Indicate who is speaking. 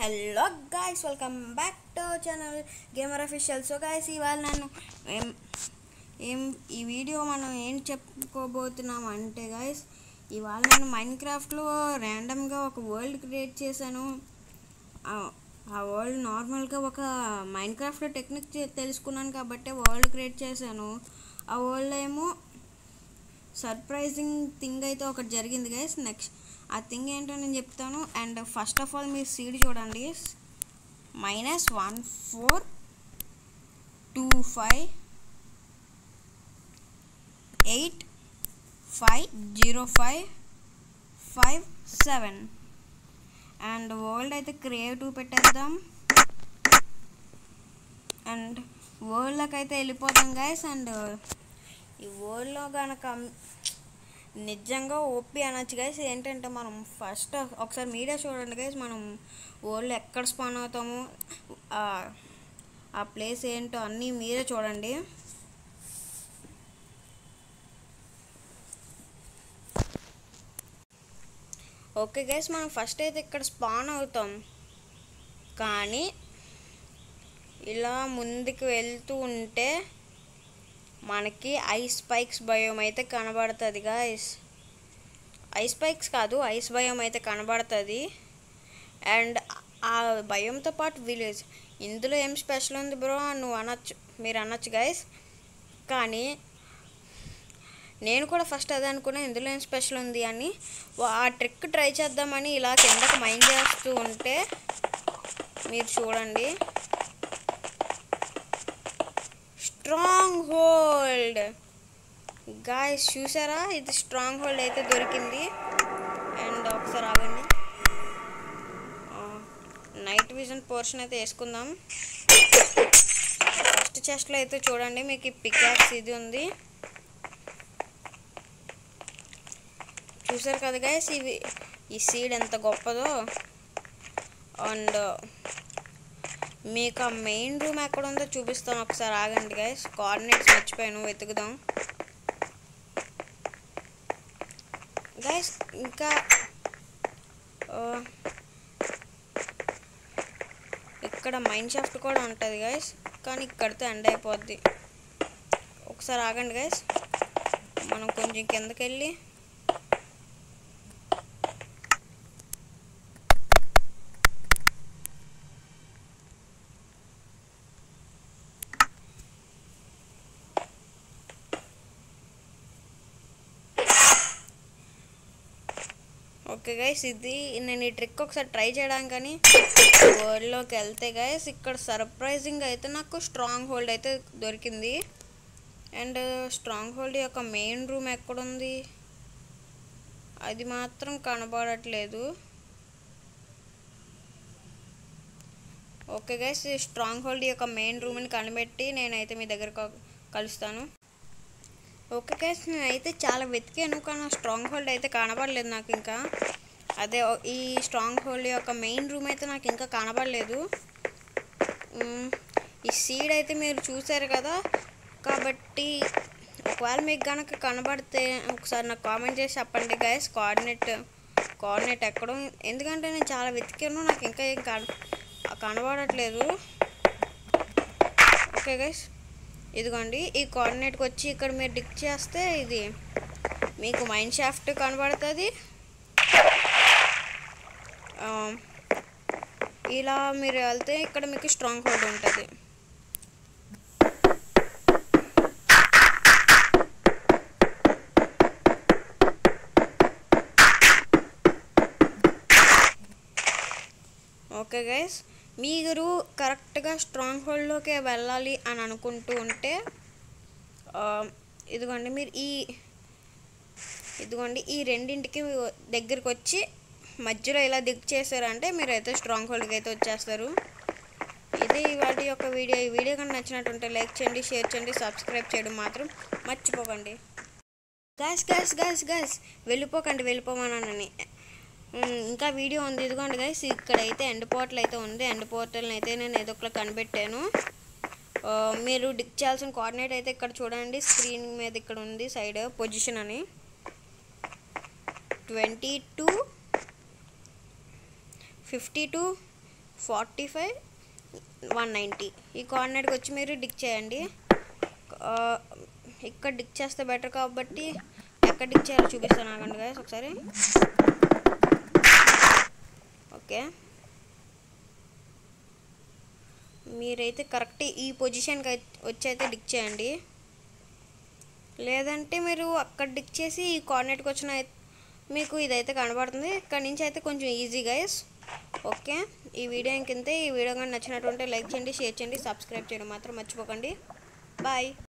Speaker 1: hello guys welcome back to channel gamer official so guys ఇవాళ నేను ఏం ఏం ఈ వీడియో మనం ఏం చెప్పుకోబోతున్నాం అంటే గాయస్ ఇవాళ నేను మైండ్ క్రాఫ్ట్లో ర్యాండమ్గా ఒక వరల్డ్ క్రియేట్ చేశాను ఆ- ఆ వరల్డ్ నార్మల్గా ఒక మైండ్ క్రాఫ్ట్లో టెక్నిక్ తెలుసుకున్నాను కాబట్టి వరల్డ్ క్రియేట్ చేశాను ఆ వరల్డ్ ఏమో సర్ప్రైజింగ్ థింగ్ అయితే ఒకటి జరిగింది గైస్ నెక్స్ట్ ఆ థింగ్ ఏంటో నేను చెప్తాను అండ్ ఫస్ట్ ఆఫ్ ఆల్ మీరు సీడ్ చూడండి minus one four two five eight five zero five five seven and world అయితే క్రియేటివ్ పెట్టేద్దాం అండ్ వరల్డ్లోకి అయితే వెళ్ళిపోతాం గైస్ అండ్ ఈ వరల్డ్లో కనుక నిజంగా ఓపి అనొచ్చు గైస్ ఏంటంటే మనం ఫస్ట్ ఒకసారి మీడియా చూడండి గైస్ మనం వరల్డ్ ఎక్కడ స్పాన్ అవుతాము ఆ- ఆ ప్లేస్ ఏంటో అన్నీ మీరే చూడండి ఓకే గైస్ మనం ఫస్ట్ అయితే ఇక్కడ స్పాన్ అవుతాం కానీ ఇలా ముందుకు వెళ్తూ ఉంటే మనకి ఐస్ స్పైక్స్ భయం అయితే కనబడుతుంది గాయస్ ఐస్ స్పైక్స్ కాదు ఐస్ భయం అయితే కనబడుతుంది అండ్ ఆ భయంతో పాటు విలేజ్ ఇందులో ఏం స్పెషల్ ఉంది బ్రో నువ్వు అనొచ్చు మీరు అనొచ్చు గైస్ కానీ నేను కూడా ఫస్ట్ అదే అనుకున్నా ఇందులో ఏం స్పెషల్ ఉంది అని వా- ఆ ట్రిక్ ట్రై చేద్దామని ఇలా కిందకి మైండ్ చేస్తూ ఉంటే మీరు చూడండి స్ట్రాంగ్ హోల్డ్ గాయస్ చూసారా ఇది స్ట్రాంగ్ హోల్డ్ అయితే దొరికింది అండ్ ఒకసారి ఆగండి నైట్ విజన్ పోర్షన్ అయితే వేసుకుందాం ఫస్ట్ చెస్ట్లో అయితే చూడండి మీకు ఈ పికాక్స్ ఇది ఉంది చూసారు కదా గైస్ ఇవి ఈ సీడ్ ఎంత గొప్పదో అండ్ మీకు ఆ మెయిన్ రూమ్ ఎక్కడ ఉందో చూపిస్తాను ఒకసారి ఆగండి గైస్ కోఆర్డినేట్స్ మర్చిపోయాను వెతుకుదాం గైస్ ఇంకా ఆ, ఇక్కడ మైండ్ షాఫ్ట్ కూడా ఉంటుంది గైస్ కానీ ఇక్కడితో ఎండ్ అయిపోద్ది ఒకసారి ఆగండి గైస్ మనం కొంచెం కిందకి వెళ్ళి ఓకే గైస్ ఇది నేను ఈ ట్రిక్ ఒకసారి ట్రై చేయడానికి కానీ వరల్డ్లోకి వెళ్తే గైస్ ఇక్కడ సర్ప్రైజింగ్ అయితే నాకు స్ట్రాంగ్ హోల్డ్ అయితే దొరికింది అండ్ స్ట్రాంగ్ హోల్డ్ యొక్క మెయిన్ రూమ్ ఎక్కడుంది అది మాత్రం కనబడట్లేదు ఓకే గైస్ ఈ స్ట్రాంగ్ హోల్డ్ యొక్క మెయిన్ రూమ్ని కనిపెట్టి నేనైతే మీ దగ్గర క- కలుస్తాను ఓకే గైస్ నేనైతే చాలా వెతికాను కానీ ఆ స్ట్రాంగ్ హోల్డ్ అయితే కనబడలేదు నాకు ఇంకా అదే ఓ- ఈ స్ట్రాంగ్ హోల్డ్ యొక్క మెయిన్ రూమ్ అయితే నాకు ఇంకా కనబడలేదు మ్, ఈ సీడ్ అయితే మీరు చూసారు కదా కాబట్టి ఒకవేళ మీకు కనుక కనబడితే ఒకసారి నాకు కామెంట్ చేసి చెప్పండి గైస్ కోఆర్డినేట్ కోఆర్డినేట్ ఎక్కడో ఎందుకంటే నేను చాలా వెతికాను నాకు ఇంకా ఏం కన కనబడట్లేదు ఓకే గైస్ ఇదిగోండి ఈ కోఆర్డినేట్కి వచ్చి ఇక్కడ మీరు డిక్ చేస్తే ఇది మీకు మైండ్ షాఫ్ట్ కనబడుతుంది ఆ, ఇలా మీరు వెళ్తే ఇక్కడ మీకు స్ట్రాంగ్ హోల్డ్ ఉంటుంది ఓకే గైస్ మీరు కరెక్ట్గా స్ట్రాంగ్ హోల్డ్లోకే వెళ్ళాలి అని అనుకుంటూ ఉంటే ఆ, ఇదిగోండి మీరు ఈ ఇదిగోండి ఈ రెండింటికి దగ్గరికి వచ్చి మధ్యలో ఇలా దిగ్ చేశారంటే మీరు అయితే స్ట్రాంగ్ హోల్డ్కి అయితే వచ్చేస్తారు ఇది ఇవాటి యొక్క వీడియో ఈ వీడియో కనుక నచ్చినట్టుంటే లైక్ చేయండి షేర్ చేయండి సబ్స్క్రైబ్ చేయడం మాత్రం మర్చిపోకండి గాస్ గాస్ గాస్ గాస్ వెళ్ళిపోకండి వెళ్ళిపోమన్నానని ఉమ్, ఇంకా వీడియో ఉంది ఇదిగోండి గైస్ ఇక్కడైతే ఎండ్ పోర్టల్ అయితే ఉంది ఎండ్ పోర్టల్ని అయితే నేను ఏదో ఒకటి కనిపెట్టాను ఆ, మీరు డిక్ చేయాల్సిన కోఆర్డినేట్ అయితే ఇక్కడ చూడండి స్క్రీన్ మీద ఇక్కడ ఉంది సైడ్ పొజిషన్ అని twenty two fifty two forty five one ninety ఈ కోఆర్డినేట్కి వచ్చి మీరు డిక్ చేయండి ఆ, ఇక్కడ డిక్ చేస్తే బెటర్ కాబట్టి ఎక్కడ డిక్ చేయాలో చూపిస్తాను ఆగండి guys ఒకసారి ఓకే మీరైతే కరెక్ట్ ఈ పొజిషన్కి వచ్చి అయితే డిక్ చేయండి లేదంటే మీరు అక్కడ డిక్ చేసి ఈ కోఆర్డినేట్కి వచ్చిన ఐ- మీకు ఇదైతే కనబడుతుంది ఇక్కడ నుంచి అయితే కొంచెం ఈజీ గైస్ ఓకే ఈ వీడియో ఇంకింతే ఈ వీడియో కానీ నచ్చినట్టుంటే లైక్ చేయండి షేర్ చేయండి సబ్స్క్రైబ్ చేయడం మాత్రం మర్చిపోకండి బాయ్